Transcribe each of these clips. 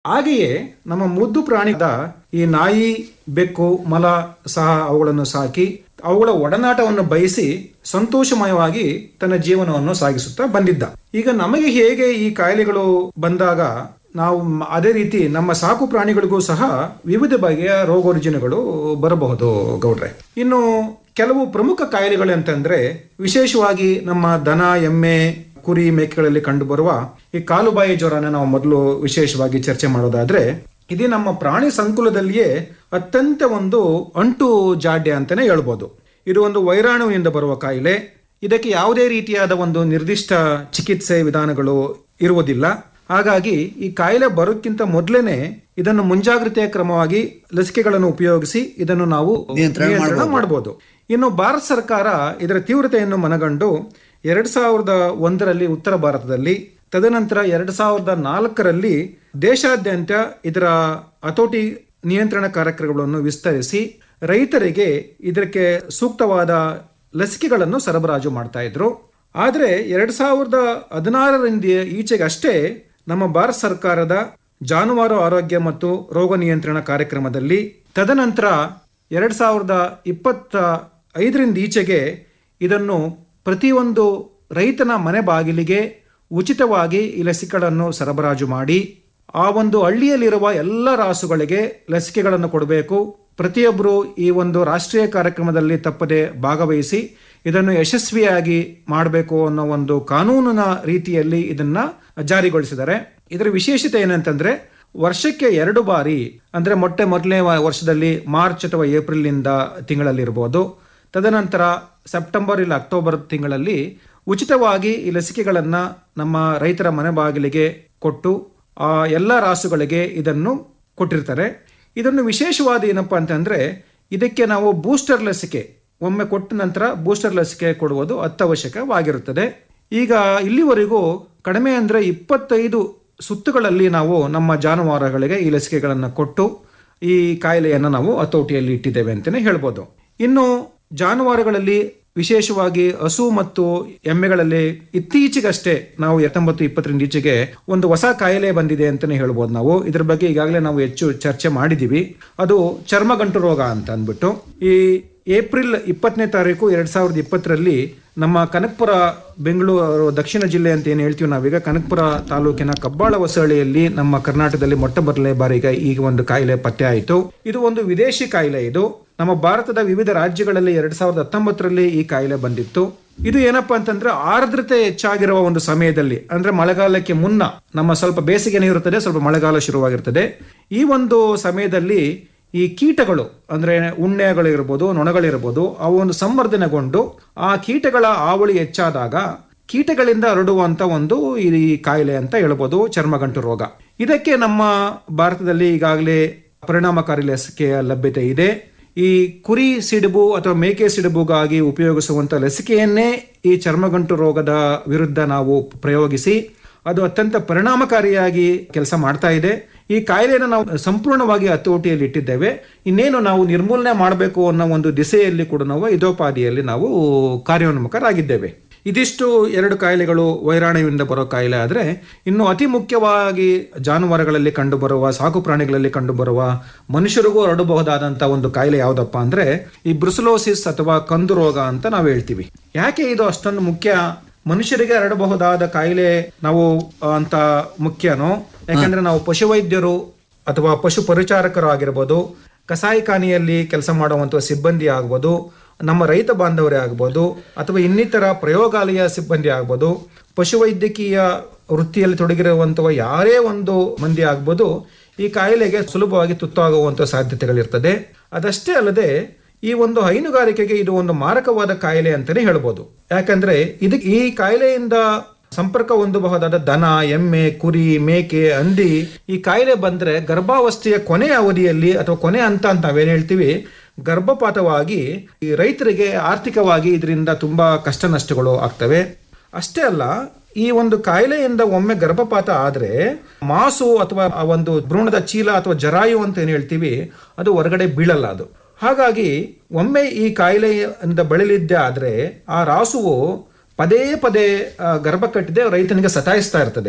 ಹಾಗೆಯೇ ನಮ್ಮ ಮುದ್ದು ಪ್ರಾಣಿದ ಈ ನಾಯಿ ಬೆಕ್ಕು ಮಲ ಸಹ ಅವುಗಳನ್ನು ಸಾಕಿ ಅವುಗಳ ಒಡನಾಟವನ್ನು ಬಯಸಿ ಸಂತೋಷಮಯವಾಗಿ ತನ್ನ ಜೀವನವನ್ನು ಸಾಗಿಸುತ್ತಾ ಬಂದಿದ್ದ ಈಗ ನಮಗೆ ಹೇಗೆ ಈ ಕಾಯಿಲೆಗಳು ಬಂದಾಗ ನಾವು ಮ- ಅದೇ ರೀತಿ ನಮ್ಮ ಸಾಕು ಪ್ರಾಣಿಗಳಿಗೂ ಸಹ ವಿವಿಧ ಬಗೆಯ ರೋಗ ರುಜಿನಗಳು ಬರಬಹುದು ಗೌಡ್ರೆ ಇನ್ನು ಕೆಲವು ಪ್ರಮುಖ ಕಾಯಿಲೆಗಳು ಅಂತಂದ್ರೆ ವಿಶೇಷವಾಗಿ ನಮ್ಮ ದನ ಎಮ್ಮೆ ಕುರಿ ಮೇಕೆಗಳಲ್ಲಿ ಕಂಡುಬರುವ ಈ ಕಾಲುಬಾಯಿ ಜ್ವರನ ನಾವು ಮೊದಲು ವಿಶೇಷವಾಗಿ ಚರ್ಚೆ ಮಾಡೋದಾದ್ರೆ ಇದು ನಮ್ಮ ಪ್ರಾಣಿ ಸಂಕುಲದಲ್ಲಿಯೇ ಅತ್ಯಂತ ಒಂದು ಅಂಟು ಜಾಡ್ಯ ಅಂತಾನೆ ಹೇಳ್ಬೋದು ಇದು ಒಂದು ವೈರಾಣುವಿನಿಂದ ಬರುವ ಕಾಯಿಲೆ ಇದಕ್ಕೆ ಯಾವುದೇ ರೀತಿಯಾದ ಒಂದು ನಿರ್ದಿಷ್ಟ ಚಿಕಿತ್ಸೆ ವಿಧಾನಗಳು ಇರುವುದಿಲ್ಲ ಹಾಗಾಗಿ ಈ ಕಾಯಿಲೆ ಬರೋಕ್ಕಿಂತ ಮೊದಲೇನೆ ಇದನ್ನು ಮುಂಜಾಗ್ರತೆಯ ಕ್ರಮವಾಗಿ ಲಸಿಕೆಗಳನ್ನು ಉಪಯೋಗಿಸಿ ಇದನ್ನು ನಾವು ನಿಯಂತ್ರಣ ನಿಯಂತ್ರಣ ಮಾಡಬಹುದು ಇನ್ನು ಭಾರತ ಸರ್ಕಾರ ಇದರ ತೀವ್ರತೆಯನ್ನು ಮನಗಂಡು ಎರಡ್ ಸಾವಿರದ ಒಂದರಲ್ಲಿ ಉತ್ತರ ಭಾರತದಲ್ಲಿ ತದನಂತರ ಎರಡ್ ಸಾವಿರದ ನಾಲ್ಕರಲ್ಲಿ ದೇಶಾದ್ಯಂತ ಇದರ ಹತೋಟಿ ನಿಯಂತ್ರಣ ಕಾರ್ಯಕ್ರಮಗಳನ್ನು ವಿಸ್ತರಿಸಿ ರೈತರಿಗೆ ಇದಕ್ಕೆ ಸೂಕ್ತವಾದ ಲಸಿಕೆಗಳನ್ನು ಸರಬರಾಜು ಮಾಡ್ತಾ ಇದ್ರು ಆದರೆ ಎರಡ್ ಸಾವಿರದ ಹದಿನಾರರಿಂದ ಈಚೆಗಷ್ಟೇ ನಮ್ಮ ಭಾರತ ಸರ್ಕಾರದ ಜಾನುವಾರು ಆರೋಗ್ಯ ಮತ್ತು ರೋಗ ನಿಯಂತ್ರಣ ಕಾರ್ಯಕ್ರಮದಲ್ಲಿ ತದನಂತರ ಎರಡ್ ಸಾವಿರದ ಇಪ್ಪತ್ತ ಐದರಿಂದ ಈಚೆಗೆ ಇದನ್ನು ಪ್ರತಿಯೊಂದು ರೈತನ ಮನೆ ಬಾಗಿಲಿಗೆ ಉಚಿತವಾಗಿ ಈ ಲಸಿಕೆಗಳನ್ನು ಸರಬರಾಜು ಮಾಡಿ ಆ ಒಂದು ಹಳ್ಳಿಯಲ್ಲಿರುವ ಎಲ್ಲ ರಾಸುಗಳಿಗೆ ಲಸಿಕೆಗಳನ್ನು ಕೊಡಬೇಕು ಪ್ರತಿಯೊಬ್ಬರು ಈ ಒಂದು ರಾಷ್ಟ್ರೀಯ ಕಾರ್ಯಕ್ರಮದಲ್ಲಿ ತಪ್ಪದೆ ಭಾಗವಹಿಸಿ ಇದನ್ನು ಯಶಸ್ವಿಯಾಗಿ ಮಾಡಬೇಕು ಅನ್ನೋ ಒಂದು ಕಾನೂನಿನ ರೀತಿಯಲ್ಲಿ ಇದನ್ನ ಜಾರಿಗೊಳಿಸಿದ್ದಾರೆ ಇದರ ವಿಶೇಷತೆ ಏನಂತಂದ್ರೆ ವರ್ಷಕ್ಕೆ ಎರಡು ಬಾರಿ ಅಂದ್ರೆ ಮೊಟ್ಟೆ ಮೊದಲನೇ ವ- ವರ್ಷದಲ್ಲಿ ಮಾರ್ಚ್ ಅಥವಾ ಏಪ್ರಿಲ್ ನಿಂದ ತಿಂಗಳಲ್ಲಿ ಇರಬಹುದು ತದನಂತರ ಸೆಪ್ಟೆಂಬರ್ ಇಲ್ಲ ಅಕ್ಟೋಬರ್ ತಿಂಗಳಲ್ಲಿ ಉಚಿತವಾಗಿ ಈ ಲಸಿಕೆಗಳನ್ನ ನಮ್ಮ ರೈತರ ಮನೆ ಬಾಗಿಲಿಗೆ ಕೊಟ್ಟು ಆ ಎಲ್ಲ ರಾಸುಗಳಿಗೆ ಇದನ್ನು ಕೊಟ್ಟಿರ್ತಾರೆ ಇದನ್ನು ವಿಶೇಷವಾದ ಏನಪ್ಪಾ ಅಂತಂದ್ರೆ ಇದಕ್ಕೆ ನಾವು ಬೂಸ್ಟರ್ ಲಸಿಕೆ ಒಮ್ಮೆ ಕೊಟ್ಟ ನಂತರ ಬೂಸ್ಟರ್ ಲಸಿಕೆ ಕೊಡುವುದು ಅತ್ಯವಶ್ಯಕವಾಗಿರುತ್ತದೆ ಈಗ ಇಲ್ಲಿವರೆಗೂ ಕಡಿಮೆ ಅಂದ್ರೆ ಇಪ್ಪತ್ತೈದು ಸುತ್ತುಗಳಲ್ಲಿ ನಾವು ನಮ್ಮ ಜಾನುವಾರುಗಳಿಗೆ ಈ ಲಸಿಕೆಗಳನ್ನು ಕೊಟ್ಟು ಈ ಕಾಯಿಲೆಯನ್ನು ನಾವು ಹತೋಟಿಯಲ್ಲಿ ಇಟ್ಟಿದ್ದೇವೆ ಅಂತಲೇ ಹೇಳ್ಬೋದು ಇನ್ನು ಜಾನುವಾರುಗಳಲ್ಲಿ ವಿಶೇಷವಾಗಿ ಹಸು ಮತ್ತು ಎಮ್ಮೆಗಳಲ್ಲಿ ಇತ್ತೀಚೆಗಷ್ಟೇ ನಾವು ಎತ್ತೊಂಬತ್ತು ಇಪ್ಪತ್ತರಿಂದ ಈಚೆಗೆ ಒಂದು ಹೊಸ ಕಾಯಿಲೆ ಬಂದಿದೆ ಅಂತಾನೆ ಹೇಳ್ಬೋದು ನಾವು ಇದ್ರ ಬಗ್ಗೆ ಈಗಾಗಲೇ ನಾವು ಹೆಚ್ಚು ಚರ್ಚೆ ಮಾಡಿದ್ದೀವಿ ಅದು ಚರ್ಮಗಂಟು ರೋಗ ಅಂತ ಅಂದ್ಬಿಟ್ಟು ಈ ಏಪ್ರಿಲ್ ಇಪ್ಪತ್ತನೇ ತಾರೀಕು ಎರಡ್ ಸಾವಿರದ ಇಪ್ಪತ್ತರಲ್ಲಿ ನಮ್ಮ ಕನಕಪುರ ಬೆಂಗಳೂರು ದಕ್ಷಿಣ ಜಿಲ್ಲೆ ಅಂತ ಏನು ಹೇಳ್ತೀವಿ ನಾವೀಗ ಕನಕಪುರ ತಾಲೂಕಿನ ಕಬ್ಬಾಳ ಹೊಸಳ್ಳಿಯಲ್ಲಿ ನಮ್ಮ ಕರ್ನಾಟಕದಲ್ಲಿ ಮೊಟ್ಟ ಮೊದಲನೇ ಬಾರಿಗೆ ಈ ಒಂದು ಕಾಯಿಲೆ ಪತ್ತೆ ಆಯಿತು ಇದು ಒಂದು ವಿದೇಶಿ ಕಾಯಿಲೆ ಇದು ನಮ್ಮ ಭಾರತದ ವಿವಿಧ ರಾಜ್ಯಗಳಲ್ಲಿ ಎರಡ್ ಸಾವಿರದ ಹತ್ತೊಂಬತ್ತರಲ್ಲಿ ಈ ಕಾಯಿಲೆ ಬಂದಿತ್ತು ಇದು ಏನಪ್ಪಾ ಅಂತಂದ್ರೆ ಆರ್ದ್ರತೆ ಹೆಚ್ಚಾಗಿರುವ ಒಂದು ಸಮಯದಲ್ಲಿ ಅಂದ್ರೆ ಮಳೆಗಾಲಕ್ಕೆ ಮುನ್ನ ನಮ್ಮ ಸ್ವಲ್ಪ ಬೇಸಿಗೆನೇ ಇರುತ್ತದೆ ಸ್ವಲ್ಪ ಮಳೆಗಾಲ ಶುರುವಾಗಿರ್ತದೆ ಈ ಒಂದು ಸಮಯದಲ್ಲಿ ಈ ಕೀಟಗಳು ಅಂದ್ರೆ ಉಣ್ಣೆಗಳಿರ್ಬೋದು ನೊಣಗಳಿರ್ಬೋದು ಅವು ಒಂದು ಸಂವರ್ಧನೆಗೊಂಡು ಆ ಕೀಟಗಳ ಹಾವಳಿ ಹೆಚ್ಚಾದಾಗ ಕೀಟಗಳಿಂದ ಹರಡುವಂತ ಒಂದು ಈ ಕಾಯಿಲೆ ಅಂತ ಹೇಳ್ಬೋದು ಚರ್ಮಗಂಟು ರೋಗ ಇದಕ್ಕೆ ನಮ್ಮ ಭಾರತದಲ್ಲಿ ಈಗಾಗಲೇ ಪರಿಣಾಮಕಾರಿ ಲಸಿಕೆಯ ಲಭ್ಯತೆ ಇದೆ ಈ ಕುರಿ ಸಿಡುಬು ಅಥವಾ ಮೇಕೆ ಸಿಡುಬುಗಾಗಿ ಉಪಯೋಗಿಸುವಂತ ಲಸಿಕೆಯನ್ನೇ ಈ ಚರ್ಮಗಂಟು ರೋಗದ ವಿರುದ್ಧ ನಾವು ಪ್ರಯೋಗಿಸಿ ಅದು ಅತ್ಯಂತ ಪರಿಣಾಮಕಾರಿಯಾಗಿ ಕೆಲಸ ಮಾಡ್ತಾ ಇದೆ ಈ ಕಾಯಿಲೆಯನ್ನು ನಾವು ಸಂಪೂರ್ಣವಾಗಿ ಹತೋಟಿಯಲ್ಲಿ ಇಟ್ಟಿದ್ದೇವೆ ಇನ್ನೇನು ನಾವು ನಿರ್ಮೂಲನೆ ಮಾಡಬೇಕು ಅನ್ನೋ ಒಂದು ದಿಸೆಯಲ್ಲಿ ಕೂಡ ನಾವು ಇದೋಪಾದಿಯಲ್ಲಿ ನಾವು ಕಾರ್ಯೋನ್ಮುಖರಾಗಿದ್ದೇವೆ ಇದಿಷ್ಟು ಎರಡು ಕಾಯಿಲೆಗಳು ವೈರಾಣುವಿಂದ ಬರೋ ಕಾಯಿಲೆ ಆದರೆ ಇನ್ನು ಅತಿ ಮುಖ್ಯವಾಗಿ ಜಾನುವಾರುಗಳಲ್ಲಿ ಕಂಡುಬರುವ ಸಾಕು ಪ್ರಾಣಿಗಳಲ್ಲಿ ಕಂಡುಬರುವ ಮನುಷ್ಯರಿಗೂ ಹರಡಬಹುದಾದಂಥ ಒಂದು ಕಾಯಿಲೆ ಯಾವುದಪ್ಪ ಅಂದ್ರೆ ಈ ಬ್ರುಸಲೋಸಿಸ್ ಅಥವಾ ಕಂದು ರೋಗ ಅಂತ ನಾವು ಹೇಳ್ತೀವಿ ಯಾಕೆ ಇದು ಅಷ್ಟೊಂದು ಮುಖ್ಯ ಮನುಷ್ಯರಿಗೆ ಹರಡಬಹುದಾದ ಕಾಯಿಲೆ ನಾವು ಆ, ಅಂತ ಮುಖ್ಯನೋ ಯಾಕಂದ್ರೆ ನಾವು ಪಶುವೈದ್ಯರು ಅಥವಾ ಪಶು ಪರಿಚಾರಕರು ಆಗಿರ್ಬೋದು ಕಸಾಯಿಖಾನೆಯಲ್ಲಿ ಕೆಲಸ ಮಾಡುವಂತಹ ಸಿಬ್ಬಂದಿ ಆಗ್ಬೋದು ನಮ್ಮ ರೈತ ಬಾಂಧವರೇ ಆಗ್ಬೋದು ಅಥವಾ ಇನ್ನಿತರ ಪ್ರಯೋಗಾಲಯ ಸಿಬ್ಬಂದಿ ಆಗ್ಬೋದು ಪಶುವೈದ್ಯಕೀಯ ವೃತ್ತಿಯಲ್ಲಿ ತೊಡಗಿರುವಂತಹ ಯಾರೇ ಒಂದು ಮಂದಿ ಆಗ್ಬೋದು ಈ ಕಾಯಿಲೆಗೆ ಸುಲಭವಾಗಿ ತುತ್ತಾಗುವಂತಹ ಸಾಧ್ಯತೆಗಳಿರ್ತದೆ ಅದಷ್ಟೇ ಅಲ್ಲದೆ ಈ ಒಂದು ಹೈನುಗಾರಿಕೆಗೆ ಇದು ಒಂದು ಮಾರಕವಾದ ಕಾಯಿಲೆ ಅಂತಾನೆ ಹೇಳ್ಬೋದು ಯಾಕಂದ್ರೆ ಇದಕ್ಕೆ ಈ ಕಾಯಿಲೆಯಿಂದ ಸಂಪರ್ಕ ಹೊಂದಬಹುದಾದ ದನ ಎಮ್ಮೆ ಕುರಿ ಮೇಕೆ ಹಂದಿ ಈ ಕಾಯಿಲೆ ಬಂದ್ರೆ ಗರ್ಭಾವಸ್ಥೆಯ ಕೊನೆಯ ಅವಧಿಯಲ್ಲಿ ಅಥವಾ ಕೊನೆ ಹಂತ ಅಂತ ನಾವೇನ್ ಹೇಳ್ತೀವಿ ಗರ್ಭಪಾತವಾಗಿ ಈ ರೈತರಿಗೆ ಆರ್ಥಿಕವಾಗಿ ಇದರಿಂದ ತುಂಬಾ ಕಷ್ಟ ನಷ್ಟಗಳು ಆಗ್ತವೆ ಅಷ್ಟೇ ಅಲ್ಲ ಈ ಒಂದು ಕಾಯಿಲೆಯಿಂದ ಒಮ್ಮೆ ಗರ್ಭಪಾತ ಆದ್ರೆ ಮಾಸು ಅಥವಾ ಆ ಒಂದು ಭ್ರೂಣದ ಚೀಲ ಅಥವಾ ಜರಾಯು ಅಂತ ಏನ್ ಹೇಳ್ತೀವಿ ಅದು ಹೊರಗಡೆ ಬೀಳಲ್ಲ ಅದು ಹಾಗಾಗಿ ಒಮ್ಮೆ ಈ ಕಾಯಿಲೆಯಿಂದ ಬಳಲಿದ್ದೆ ಆದ್ರೆ ಆ ರಾಸುವು ಪದೇ ಪದೇ ಆ, ಗರ್ಭ ಕಟ್ಟಿದೆ ರೈತನಿಗೆ ಸತಾಯಿಸ್ತಾ ಇರ್ತದೆ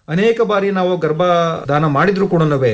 ಅನೇಕ ಬಾರಿ ನಾವು ಗರ್ಭದಾನ ಮಾಡಿದ್ರು ಕೂಡ